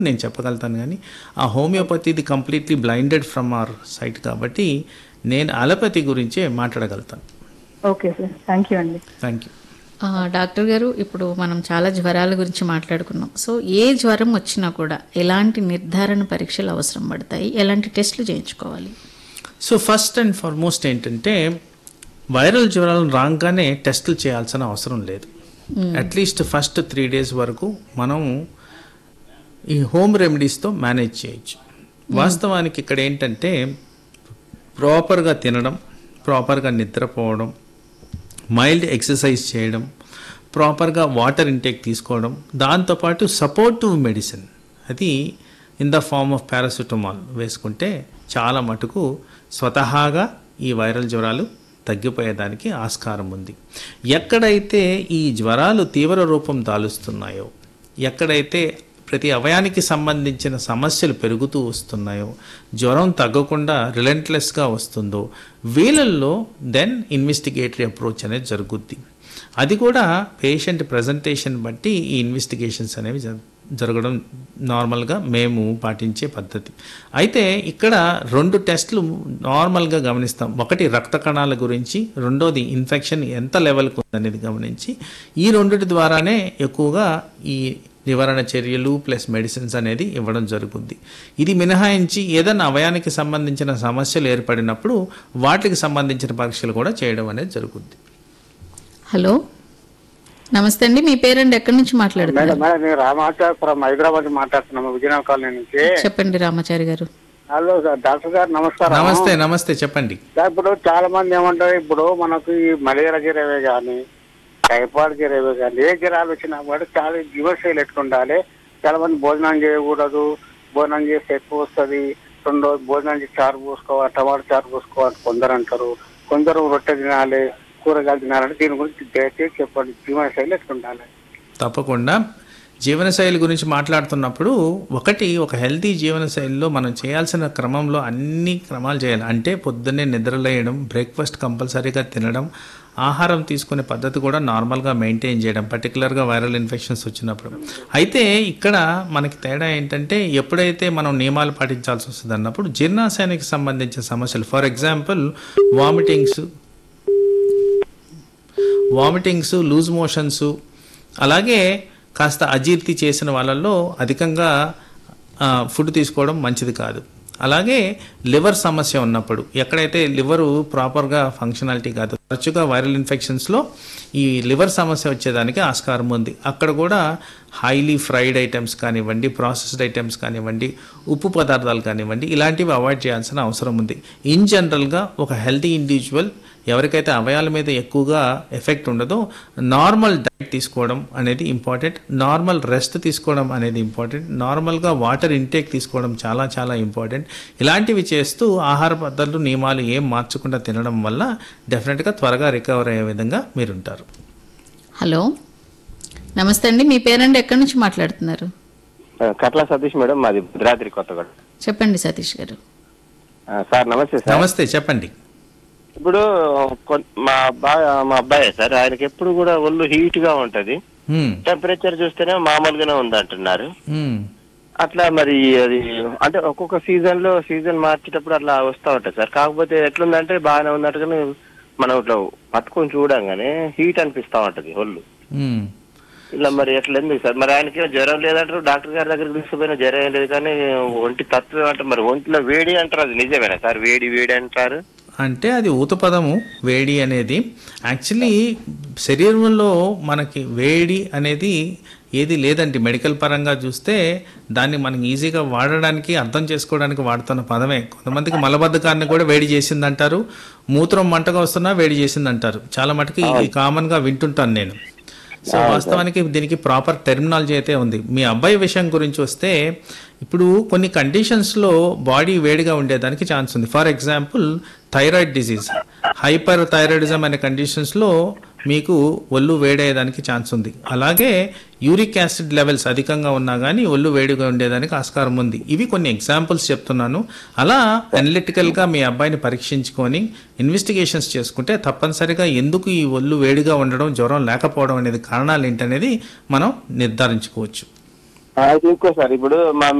నేను చెప్పగలుగుతాను కానీ ఆ హోమియోపతిది completely blinded from our sight కాబట్టి నేను అలోపతి గురించే మాట్లాడగలుగుతాను ఓకే సార్ థ్యాంక్ యూ అండి థ్యాంక్ యూ ఆ, డాక్టర్ గారు ఇప్పుడు మనం చాలా జ్వరాల గురించి మాట్లాడుకున్నాం సో ఏ జ్వరం వచ్చినా కూడా ఎలాంటి నిర్ధారణ పరీక్షలు అవసరం పడతాయి ఎలాంటి టెస్టులు చేయించుకోవాలి సో ఫస్ట్ అండ్ ఫార్మోస్ట్ ఏంటంటే వైరల్ జ్వరాలు రాగానే టెస్టులు చేయాల్సిన అవసరం లేదు అట్లీస్ట్ ఫస్ట్ త్రీ డేస్ వరకు మనం ఈ హోమ్ రెమెడీస్తో మేనేజ్ చేయొచ్చు వాస్తవానికి ఇక్కడ ఏంటంటే ప్రాపర్గా తినడం ప్రాపర్గా నిద్రపోవడం మైల్డ్ ఎక్సర్సైజ్ చేయడం ప్రాపర్గా వాటర్ ఇంటేక్ తీసుకోవడం దాంతోపాటు సపోర్టివ్ మెడిసిన్ అది in the form of paracetamol వేసుకుంటే చాలా మటుకు స్వతహాగా ఈ వైరల్ జ్వరాలు తగ్గిపోయేదానికి ఆస్కారం ఉంది ఎక్కడైతే ఈ జ్వరాలు తీవ్ర రూపం దాలుస్తున్నాయో ఎక్కడైతే ప్రతి అవయానికి సంబంధించిన సమస్యలు పెరుగుతూ వస్తున్నాయో జ్వరం తగ్గకుండా రిలెంట్లెస్గా వస్తుందో వీళ్ళల్లో దెన్ ఇన్వెస్టిగేటరీ అప్రోచ్ అనేది జరుగుద్ది అది కూడా పేషెంట్ ప్రజెంటేషన్ బట్టి ఈ ఇన్వెస్టిగేషన్స్ అనేవి జరు- జరగడం నార్మల్గా మేము పాటించే పద్ధతి అయితే ఇక్కడ రెండు టెస్టులు నార్మల్గా గమనిస్తాం ఒకటి రక్త కణాల గురించి రెండోది ఇన్ఫెక్షన్ ఎంత లెవెల్కి ఉందనేది గమనించి ఈ రెండిటి ద్వారానే ఎక్కువగా ఈ నివారణ చర్యలు ప్లస్ మెడిసిన్స్ అనేది ఇవ్వడం జరుగుద్ది ఇది మినహాయించి ఏదైనా అవయానికి సంబంధించిన సమస్యలు ఏర్పడినప్పుడు వాటికి సంబంధించిన పరీక్షలు కూడా చేయడం అనేది జరుగుద్ది హలో నమస్తే అండి మీ పేరండి ఎక్కడి నుంచి మాట్లాడుతున్నారు మేడం మేడం నేను రామాచార్ ఫ్రమ్ హైదరాబాద్ నుంచి విజయనగరం కాలనీ నుంచి చెప్పండి రామాచారి గారు హలో సార్ డాక్టర్ గారు నమస్కారం నమస్తే నమస్తే చెప్పండి సార్, ఇప్పుడు చాలా మంది ఏమంటారు ఇప్పుడు మనకు ఈ మలేరియా జ్వరమే కానీ టైఫాయిడ్ జ్వరమే కానీ ఏ జ్వరాలు వచ్చినా కూడా చాలా జీవశైలి ఎట్లుండాలి చాలా మంది భోజనం చేయకూడదు భోజనం చేస్తే ఎక్కువ వస్తుంది రెండు రోజులు భోజనం చేసి చారు పోసుకోవాలి టమాటా చారు పోసుకోవాలి కొందరు అంటారు కొందరు రొట్టె తినాలి కూరగాయలు తినాలంటే దీని గురించి దయచేసి చెప్పండి జీవనశైలి ఎట్లుండాలి తప్పకుండా జీవనశైలి గురించి మాట్లాడుతున్నప్పుడు ఒకటి ఒక హెల్తీ జీవనశైలిలో మనం చేయాల్సిన క్రమంలో అన్ని క్రమాలు చేయాలి అంటే పొద్దున్నే నిద్రలేయడం బ్రేక్ఫాస్ట్ కంపల్సరీగా తినడం ఆహారం తీసుకునే పద్ధతి కూడా నార్మల్గా మెయింటైన్ చేయడం పర్టికులర్గా వైరల్ ఇన్ఫెక్షన్స్ వచ్చినప్పుడు అయితే ఇక్కడ మనకి తేడా ఏంటంటే ఎప్పుడైతే మనం నియమాలు పాటించాల్సి వస్తుంది అన్నప్పుడు జీర్ణాశయానికి సంబంధించిన సమస్యలు for example vomitings vomitings loose motions అలాగే కాస్త అజీర్తి చేసిన వాళ్ళల్లో అధికంగా ఆ, ఫుడ్ తీసుకోవడం మంచిది కాదు అలాగే లివర్ సమస్య ఉన్నప్పుడు ఎక్కడైతే లివరు ప్రాపర్గా ఫంక్షనాలిటీ కాదు తరచుగా వైరల్ ఇన్ఫెక్షన్స్లో ఈ లివర్ సమస్య వచ్చేదానికి ఆస్కారం ఉంది అక్కడ కూడా హైలీ ఫ్రైడ్ ఐటమ్స్ కానివ్వండి ప్రాసెస్డ్ ఐటమ్స్ కానివ్వండి ఉప్పు పదార్థాలు కానివ్వండి ఇలాంటివి అవాయిడ్ చేయాల్సిన అవసరం ఉంది ఇన్ జనరల్గా ఒక హెల్తీ ఇండివిజువల్ ఎవరికైతే అవయాల మీద ఎక్కువగా ఎఫెక్ట్ ఉండదో నార్మల్ డైట్ తీసుకోవడం అనేది ఇంపార్టెంట్ నార్మల్ రెస్ట్ తీసుకోవడం అనేది ఇంపార్టెంట్ నార్మల్గా వాటర్ ఇంటేక్ తీసుకోవడం చాలా చాలా ఇంపార్టెంట్ ఇలాంటివి చేస్తూ ఆహార పద్ధతులు నియమాలు ఏం మార్చకుండా తినడం వల్ల డెఫినెట్గా త్వరగా రికవర్ అయ్యే విధంగా మీరుంటారు హలో నమస్తే అండి మీ పేరండి ఎక్కడి నుంచి మాట్లాడుతున్నారు కట్ల సతీష్ మేడం మాది భద్రాద్రి కొత్తగూడ చెప్పండి సతీష్ గారు ఆ, సార్ నమస్తే సార్ నమస్తే చెప్పండి ఇప్పుడు కొన్- మా అబ్బాయి మా అబ్బాయి సార్ ఆయనకి ఎప్పుడు కూడా ఒళ్ళు హీట్ గా ఉంటది హ్మ్, టెంపరేచర్ చూస్తేనే మామూలుగానే ఉంది అంటున్నారు హ్మ్. అట్లా మరి అది అంటే ఒక్కొక్క సీజన్ లో సీజన్ మార్చేటప్పుడు అట్లా వస్తా ఉంటుంది సార్ కాకపోతే ఎట్లుందంటే బాగానే ఉన్నట్టుగానే మనం ఇట్లా పట్టుకొని చూడంగానే హీట్ అనిపిస్తా ఉంటది ఒళ్ళు హ్మ్. ఇలా మరి ఎట్లా ఎందుకు సార్ మరి ఆయనకి జ్వరం లేదంటారు డాక్టర్ గారి దగ్గరికి తీసుకుపోయిన జ్వరం ఏం లేదు కానీ ఒంటి తత్వం అంటే మరి ఒంటిలో వేడి అంటారు అది నిజమేనా సార్ వేడి వేడి అంటారు అంటే అది ఊతపదము వేడి అనేది యాక్చువల్లీ శరీరంలో మనకి వేడి అనేది ఏది లేదండి మెడికల్ పరంగా చూస్తే దాన్ని మనం ఈజీగా వాడడానికి అర్థం చేసుకోవడానికి వాడుతున్న పదమే కొంతమందికి మలబద్ధకాన్ని కూడా వేడి చేసిందంటారు మూత్రం మంటగా వస్తున్నా వేడి చేసిందంటారు చాలా మటుకి ఇది కామన్గా వింటుంటాను నేను సో వాస్తవానికి దీనికి ప్రాపర్ టెర్మినాలజీ అయితే ఉంది మీ అబ్బాయి విషయం గురించి వస్తే ఇప్పుడు కొన్ని కండిషన్స్లో బాడీ వేడిగా ఉండేదానికి ఛాన్స్ ఉంది for example thyroid disease hyperthyroidism అనే కండిషన్స్లో మీకు ఒళ్ళు వేడయ్యేదానికి ఛాన్స్ ఉంది అలాగే యూరిక్ యాసిడ్ లెవెల్స్ అధికంగా ఉన్నా కానీ ఒళ్ళు వేడిగా ఉండేదానికి ఆస్కారం ఉంది ఇవి కొన్ని ఎగ్జాంపుల్స్ చెప్తున్నాను అలా అనలిటికల్గా మీ అబ్బాయిని పరీక్షించుకొని ఇన్వెస్టిగేషన్స్ చేసుకుంటే తప్పనిసరిగా ఎందుకు ఈ ఒళ్ళు వేడిగా ఉండడం జ్వరం లేకపోవడం అనేది కారణాలు ఏంటనేది మనం నిర్ధారించుకోవచ్చు అయితే ఇంకో సార్ ఇప్పుడు మా